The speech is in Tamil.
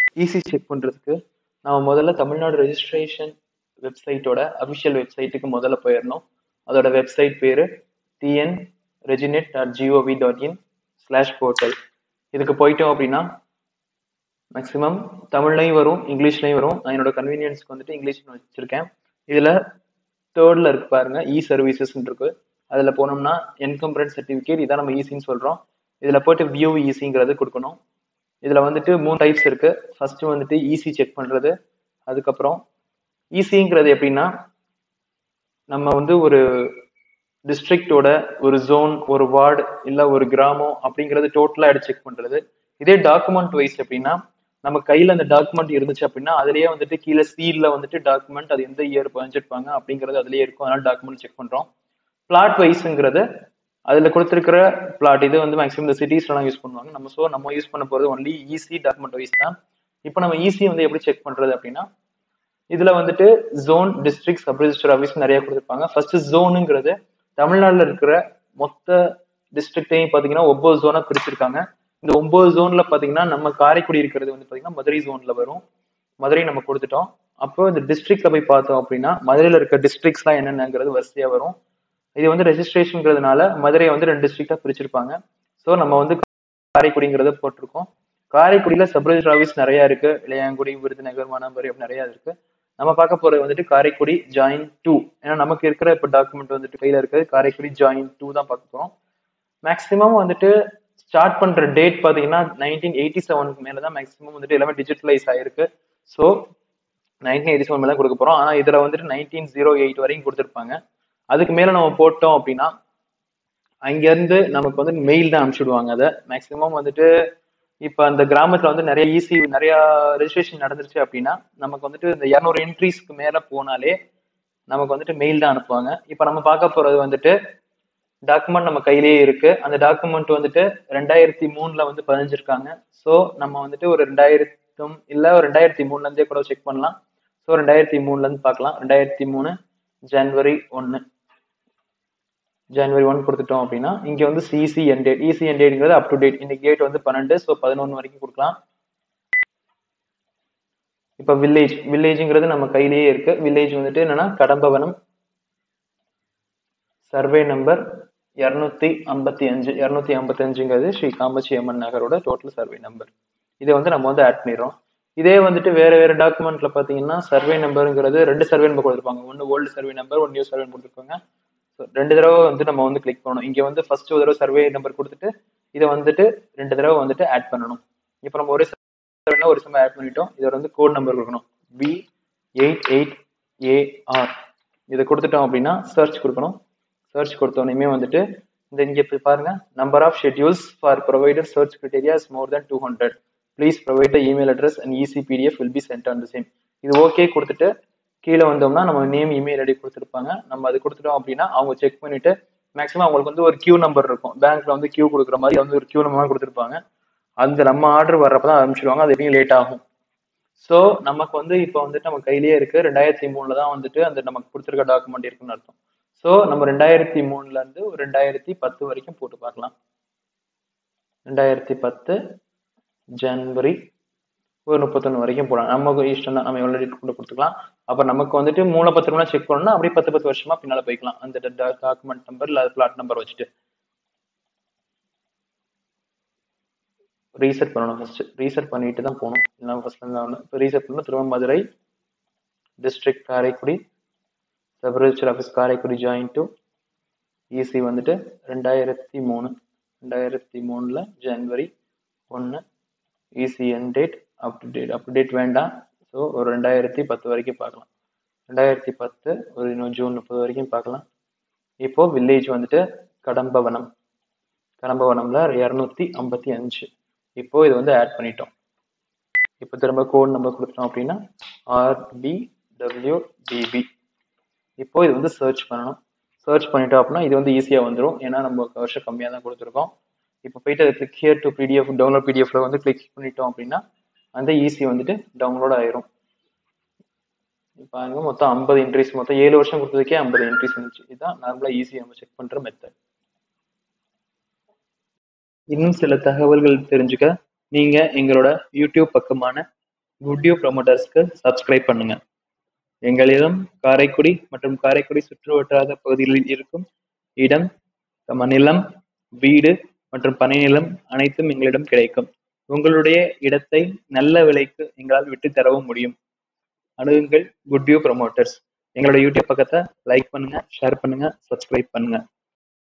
ஈஸி செக் பண்றதுக்கு நம்ம முதல்ல தமிழ்நாடு ரெஜிஸ்ட்ரேஷன் வெப்சைட்டோட அபிஷியல் வெப்சைட்டுக்கு முதல்ல போயிடணும் அதோட வெப்சைட் பேரு TN reginet dot gov dot in slash portal இதுக்கு போயிட்டோம் அப்படின்னா மேக்ஸிமம் தமிழ்லையும் வரும் இங்கிலீஷ்லையும் வரும் நான் என்னோட கன்வீனியன்ஸ்க்கு வந்துட்டு இங்கிலீஷ்ல வச்சிருக்கேன் இதுல தேர்ட்ல இருக்கு பாருங்க இ சர்வீசஸ் இருக்கு அதுல போனோம்னா என்கம்பரன்ஸ் சர்டிபிகேட் இதான் நம்ம ஈஸின்னு சொல்றோம் இதுல போயிட்டு வியூ ஈஸிங்கிறது கொடுக்கணும் இதுல வந்துட்டு மூணு டைப்ஸ் இருக்கு ஃபர்ஸ்ட் வந்துட்டு ஈஸி செக் பண்றது அதுக்கப்புறம் ஈஸிங்கிறது எப்படின்னா நம்ம வந்து ஒரு டிஸ்ட்ரிக்டோட ஒரு ஜோன் ஒரு வார்டு இல்ல ஒரு கிராமம் அப்படிங்கறது டோட்டலா எடுத்து செக் பண்றது இதே டாக்குமெண்ட் வைஸ் எப்படின்னா நம்ம கையில அந்த டாக்குமெண்ட் இருந்துச்சு அப்படின்னா அதுலயே வந்துட்டு கீழே சீல்ல வந்துட்டு டாக்குமெண்ட் அது எந்த இயர் பதிஞ்சிருப்பாங்க அப்படிங்கிறது அதுலயே இருக்கும் அதனால டாக்குமெண்ட் செக் பண்றோம் பிளாட் வைஸ்ங்கிறது அதுல கொடுத்துருக்கிற பிளாட் இது வந்து மேக்ஸிமம் இந்த சிட்டிஸ்லாம் யூஸ் பண்ணுவாங்க நம்ம ஸோ நம்ம யூஸ் பண்ண போறது ஒன்லி ஈஸி டாக்குமெண்ட் வைஸ் தான் இப்போ நம்ம ஈஸி வந்து எப்படி செக் பண்றது அப்படின்னா இதுல வந்துட்டு zone district sub register office நிறைய கொடுத்துருப்பாங்க ஃபர்ஸ்ட் ஜோனுங்கிறது தமிழ்நாடுல இருக்கிற மொத்த டிஸ்ட்ரிக்டையும் பாத்தீங்கன்னா ஒன்பது ஜோனா பிரிச்சிருக்காங்க இந்த ஒன்பது ஜோன்ல பாத்தீங்கன்னா நம்ம காரைக்குடி இருக்கிறது வந்து பாத்தீங்கன்னா மதுரை ஜோன்ல வரும் மதுரை நம்ம கொடுத்துட்டோம் அப்போ இந்த டிஸ்ட்ரிக்ட்ல போய் பார்த்தோம் அப்படின்னா மதுரையில இருக்க டிஸ்ட்ரிக்ட்ஸ்லாம் என்னென்னங்கிறது வரிசையா வரும் இது வந்து ரெஜிஸ்ட்ரேஷன்ங்கிறதுனால மதுரையை வந்து ரெண்டு டிஸ்ட்ரிக்டா பிரிச்சிருப்பாங்க ஸோ நம்ம வந்து காரைக்குடிங்கிறத போட்டிருக்கோம் காரைக்குடியில சப் ரெஜிஸ்டர் ஆஃபீஸ் நிறைய இருக்கு இளையாங்குடி விருதுநகர் மானாம்பரி அப்படி நிறைய இருக்கு நம்ம பார்க்க போறது வந்துட்டு காரைக்குடி ஜாயின் டூ ஏன்னா நமக்கு இருக்கிற இப்போ டாக்குமெண்ட் வந்துட்டு கையில இருக்கு காரைக்குடி ஜாயின் டூ தான் பார்க்க போறோம் மேக்ஸிமம் வந்துட்டு ஸ்டார்ட் பண்ற டேட் பாத்தீங்கன்னா நைன்டீன் எயிட்டி செவனுக்கு மேல தான் மேக்ஸிமம் வந்துட்டு எல்லாமே டிஜிட்டலைஸ் ஆயிருக்கு ஸோ நைன்டீன் எயிட்டி செவன் மேல தான் கொடுக்க போறோம் ஆனா இதுல வந்துட்டு நைன்டீன் ஜீரோ எயிட் வரைக்கும் கொடுத்துருப்பாங்க அதுக்கு மேல நம்ம போட்டோம் அப்படின்னா அங்க இருந்து நமக்கு வந்து மெயில் தான் அனுப்பிச்சுடுவாங்க அதை மேக்ஸிமம் வந்துட்டு இப்ப அந்த கிராமத்துல வந்து நிறைய ஈஸி நிறைய ரெஜிஸ்ட்ரேஷன் நடந்துருச்சு அப்படின்னா நமக்கு வந்துட்டு இந்த இரநூறு என்ட்ரிஸ்க்கு மேல போனாலே நமக்கு வந்துட்டு மெயில் தான் அனுப்புவாங்க இப்ப நம்ம பார்க்க போறது வந்துட்டு டாக்குமெண்ட் நம்ம கையிலேயே இருக்கு அந்த டாக்குமெண்ட் வந்துட்டு ரெண்டாயிரத்தி மூணுல வந்து பதிஞ்சிருக்காங்க ஸோ நம்ம வந்துட்டு ஒரு ரெண்டாயிரத்தும் இல்ல ஒரு ரெண்டாயிரத்தி மூணுல இருந்தே கூட செக் பண்ணலாம் ஸோ ரெண்டாயிரத்தி மூணுல இருந்து பார்க்கலாம் ரெண்டாயிரத்தி மூணு ஜனவரி ஒன்னு ஜனவரி ஒன் கொடுத்துட்டோம் அப்படின்னா இங்க வந்து CC and date EC and டேட்ங்கிறது அப் டு டேட் இன்னைக்கு டேட் வந்து பன்னெண்டு ஸோ பதினொன்று வரைக்கும் கொடுக்கலாம் இப்போ வில்லேஜ் வில்லேஜ்ங்கிறது நம்ம கையிலேயே இருக்கு வில்லேஜ் வந்துட்டு என்னன்னா கடம்பவனம் சர்வே நம்பர் இரநூத்தி ஐம்பத்தி அஞ்சு இரநூத்தி ஐம்பத்தி அஞ்சுங்கிறது ஸ்ரீ காமாட்சி அம்மன் நகரோட டோட்டல் சர்வே நம்பர் இதை வந்து நம்ம வந்து ஆட் பண்ணிடுறோம் இதே வந்துட்டு வேற வேற டாக்குமெண்ட்ல பாத்தீங்கன்னா சர்வே நம்பருங்கிறது ரெண்டு சர்வே நம்பர் கொடுத்துருப்பாங்க ஒன்னு old survey number one new survey கொடுத்துருப்பாங்க So, ரெண்டு தடவை வந்து நம்ம வந்து கிளிக் பண்ணணும் இங்க வந்து ஃபர்ஸ்ட் ஒரு தடவை சர்வே நம்பர் கொடுத்துட்டு இதை வந்துட்டு ரெண்டு தடவை வந்துட்டு ஆட் பண்ணணும் இப்போ நம்ம ஒரே சர்வே ஒரு சமயம் ஆட் பண்ணிட்டோம் இதோட வந்து கோட் நம்பர் கொடுக்கணும் பி எயிட் எயிட் ஏஆர் இதை கொடுத்துட்டோம் அப்படின்னா சர்ச் கொடுக்கணும் சர்ச் கொடுத்தோடனே வந்துட்டு இந்த இங்க போய் பாருங்க number of schedules for provider search criteria is more than two hundred please provide the email address and EC PDF will be sent on the same இது ஓகே கொடுத்துட்டு கீழே வந்தோம்னா நம்ம நேம் இமெயில் ஐடி கொடுத்துருப்பாங்க நம்ம அது கொடுத்துட்டோம் அப்படின்னா அவங்க செக் பண்ணிட்டு மேக்ஸிமம் அவங்களுக்கு வந்து ஒரு கியூ நம்பர் இருக்கும் பேங்க்ல வந்து கியூ கொடுக்குற மாதிரி வந்து ஒரு கியூ நம்பர் கொடுத்துருப்பாங்க அந்த நம்ம ஆர்டர் வர்றப்ப தான் அனுப்பிச்சிடுவாங்க அது எப்படியும் லேட் ஆகும் ஸோ நமக்கு வந்து இப்போ வந்துட்டு நம்ம கையிலேயே இருக்கு ரெண்டாயிரத்தி மூணுல தான் வந்துட்டு அந்த நமக்கு கொடுத்துருக்க டாக்குமெண்ட் இருக்குன்னு அர்த்தம் ஸோ நம்ம ரெண்டாயிரத்தி மூணுல இருந்து ஒரு ரெண்டாயிரத்தி பத்து வரைக்கும் போட்டு பார்க்கலாம் ரெண்டாயிரத்தி பத்து ஜனவரி ஒரு முப்பத்தொன்று வரைக்கும் போடலாம் நமக்கு இஷ்டம் தான் நம்ம எவ்வளோ டேட் கூட கொடுத்துக்கலாம் அப்போ நமக்கு வந்துட்டு மூலப்பத்திரம்லாம் செக் பண்ணணும்னா அப்படியே பத்து பத்து வருஷமா பின்னால போய்க்கலாம் அந்த டாக்குமெண்ட் நம்பர் இல்லை பிளாட் நம்பர் வச்சுட்டு ரீசெட் பண்ணணும் ஃபர்ஸ்ட் ரீசெட் பண்ணிட்டு தான் போகணும் இல்லை ஃபர்ஸ்ட்ல இருந்தா ஒன்று இப்போ ரீசெட் பண்ணணும் திரும்ப Madurai district Karaikudi sub register office Karaikudi join to EC வந்துட்டு ரெண்டாயிரத்தி மூணு ரெண்டாயிரத்தி மூணில் ஜனவரி ஒன்று EC and date up to date up to date வேண்டாம் ஸோ ஒரு ரெண்டாயிரத்தி பத்து வரைக்கும் பார்க்கலாம் ரெண்டாயிரத்தி பத்து ஒரு இன்னும் ஜூன் முப்பது வரைக்கும் பார்க்கலாம் இப்போ வில்லேஜ் வந்துட்டு கடம்பவனம் கடம்பவனம்ல இரநூத்தி ஐம்பத்தி அஞ்சு இப்போ இது வந்து ஆட் பண்ணிட்டோம் இப்போ திரும்ப கோட் நம்பர் கொடுத்துட்டோம் அப்படின்னா ஆர்பி டபிள்யூ டிபி இப்போ இது வந்து சர்ச் பண்ணணும் சர்ச் பண்ணிட்டோம் அப்படின்னா இது வந்து ஈஸியாக வந்துடும் ஏன்னா நம்ம வருஷம் கம்மியாக தான் கொடுத்துருக்கோம் இப்போ போயிட்டு அதை click here to PDF download பிடிஎஃப்ல வந்து கிளிக் பண்ணிட்டோம் அப்படின்னா அந்த ஈஸி வந்துட்டு டவுன்லோட் ஆயிரும் இப்போ அங்கே மொத்தம் ஐம்பது என்ட்ரிஸ் மொத்தம் ஏழு வருஷம் கொடுத்ததுக்கே ஐம்பது என்ட்ரிஸ் வந்துச்சு இதுதான் நார்மலாக ஈஸி நம்ம செக் பண்ணுற மெத்தட் இன்னும் சில தகவல்கள் தெரிஞ்சுக்க நீங்க எங்களோட யூடியூப் பக்கமான குட்யூ ப்ரொமோட்டர்ஸ்க்கு சப்ஸ்கிரைப் பண்ணுங்க எங்களிடம் காரைக்குடி மற்றும் காரைக்குடி சுற்றுவட்டார பகுதிகளில் இருக்கும் இடம் சம நிலம் வீடு மற்றும் பனை நிலம் அனைத்தும் எங்களிடம் கிடைக்கும் உங்களுடைய இடத்தை நல்ல விலைக்கு எங்களால் விட்டு தரவும் முடியும் அணுகுங்கள் குட்யூ ப்ரொமோட்டர்ஸ் எங்களோட யூடியூப் பக்கத்தை லைக் பண்ணுங்க ஷேர் பண்ணுங்க சப்ஸ்கிரைப் பண்ணுங்க